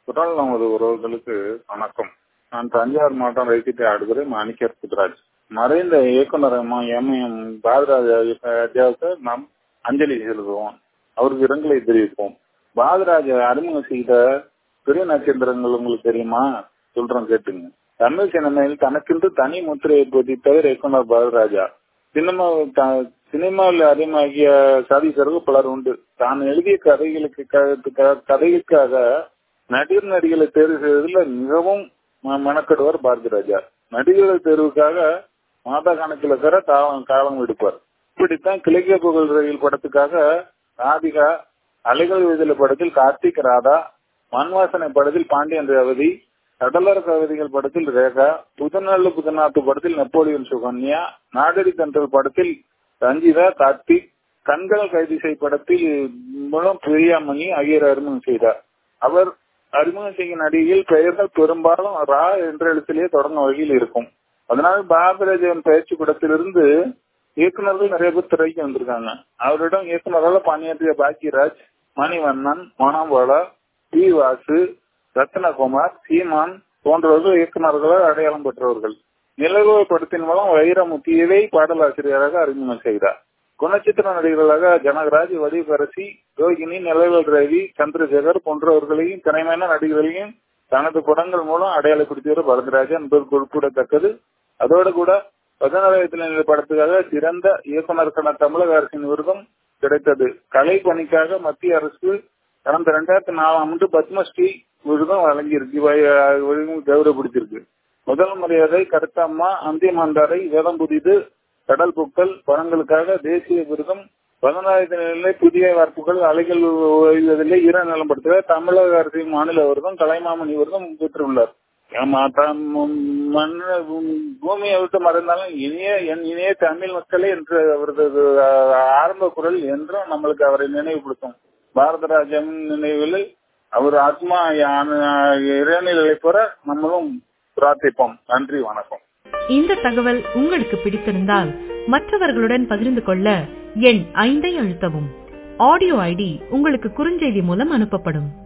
குரல் நமது உறவுகளுக்கு வணக்கம் நான் தஞ்சாவூர் மாவட்டம் வைத்திட்டு ஆடுதுறை மாணிக்கர் புத்ராஜ் மறைந்த இயக்குனர் எம் எம் பாரதிராஜ ஐயாவுக்கு நாம் அஞ்சலி செலுத்துவோம் அவருக்கு இரங்கலை தெரிவிப்போம் பாரதிராஜ அறிமுகம் செய்த பெரிய நட்சத்திரங்கள் உங்களுக்கு தெரியுமா சொல்றேன் கேட்டுங்க தமிழ் சினிமையில் தனக்கென்று தனி முத்திரையை பதித்தவர் இயக்குனர் பாரதிராஜா சினிமா சினிமாவில் அறிமுகிய சாதிக்கிறவர்கள் பலர் உண்டு தான் எழுதிய கதைகளுக்கு கதைகளுக்காக நடிகர் நடிகளை தேர்வு செய்வதில் மிகவும் மெனக்கெடுவார் பாரதிராஜா நடிகர்கள் தேர்வுக்காக மாதா கணக்கில் இருக்கிற காலம் காலம் எடுப்பார் இப்படித்தான் கிழக்கிய புகழ் ரயில் படத்துக்காக ராதிகா அலைகள் விதில படத்தில் கார்த்திக் ராதா மண்வாசனை படத்தில் பாண்டியன் ரேவதி கடலர் கவிதைகள் படத்தில் ரேகா புதுநல்லு புதுநாத்து படத்தில் நெப்போலியன் சுகன்யா நாடரி தன்றல் படத்தில் ரஞ்சிதா கார்த்திக் கண்கள் கைதிசை படத்தில் மூலம் பிரியாமணி ஆகியோர் அறிமுகம் செய்தார் அவர் அறிமுகம் செய்யும் நடிகையில் பெயர்கள் பெரும்பாலும் ரா என்ற எழுத்திலேயே தொடங்கும் வகையில் இருக்கும் அதனால பாரதிராஜன் பயிற்சி கூடத்திலிருந்து இயக்குநர்கள் நிறைய பேர் திரைக்கு வந்திருக்காங்க அவரிடம் இயக்குநராக பணியாற்றிய பாக்கியராஜ் மணிவண்ணன் மனோபாலா பி வாசு ரத்னகுமார் சீமான் போன்றவர்கள் இயக்குநர்களால் அடையாளம் பெற்றவர்கள் நிலவு படத்தின் மூலம் வைரமுத்தியவை பாடலாசிரியராக அறிமுகம் செய்தார் குணச்சித்திர நடிகர்களாக ஜனகராஜ் வடிவரசி ரோகிணி நிலவல் ரவி சந்திரசேகர் போன்றவர்களையும் திறமையான நடிகர்களையும் தனது படங்கள் மூலம் அடையாளப்படுத்தியவர் பரதராஜா என்பது குறிப்பிடத்தக்கது அதோடு கூட பதினாலாயிரத்தி படத்துக்காக சிறந்த இயக்குநருக்கான தமிழக அரசின் விருதம் கிடைத்தது கலை பணிக்காக மத்திய அரசு கடந்த இரண்டாயிரத்தி நாலாம் ஆண்டு பத்மஸ்ரீ விருதம் வழங்கியிருக்கு கௌரவப்படுத்தியிருக்கு முதல் மரியாதை கருத்தம்மா அந்தியமாந்தாரை வேதம் புதிது கடல் புக்கள் படங்களுக்காக தேசிய விருதம் பதினாயிரத்தி நிலை புதிய வார்ப்புகள் அலைகள் ஓய்வதிலே ஈர நலப்படுத்த தமிழக அரசின் மாநில விருதம் கலைமாமணி விருதம் பெற்றுள்ளார் பூமியை விட்டு மறந்தாலும் இனிய என் இனிய தமிழ் மக்களே என்று அவரது ஆரம்ப குரல் என்றும் நம்மளுக்கு அவரை நினைவுபடுத்தும் பாரதராஜன் நினைவில் அவர் ஆத்மா இறைநிலை பெற நம்மளும் பிரார்த்திப்போம் நன்றி வணக்கம் இந்த தகவல் உங்களுக்கு பிடித்திருந்தால் மற்றவர்களுடன் பகிர்ந்து கொள்ள எண் ஐந்தை அழுத்தவும் ஆடியோ ஐடி உங்களுக்கு குறுஞ்செய்தி மூலம் அனுப்பப்படும்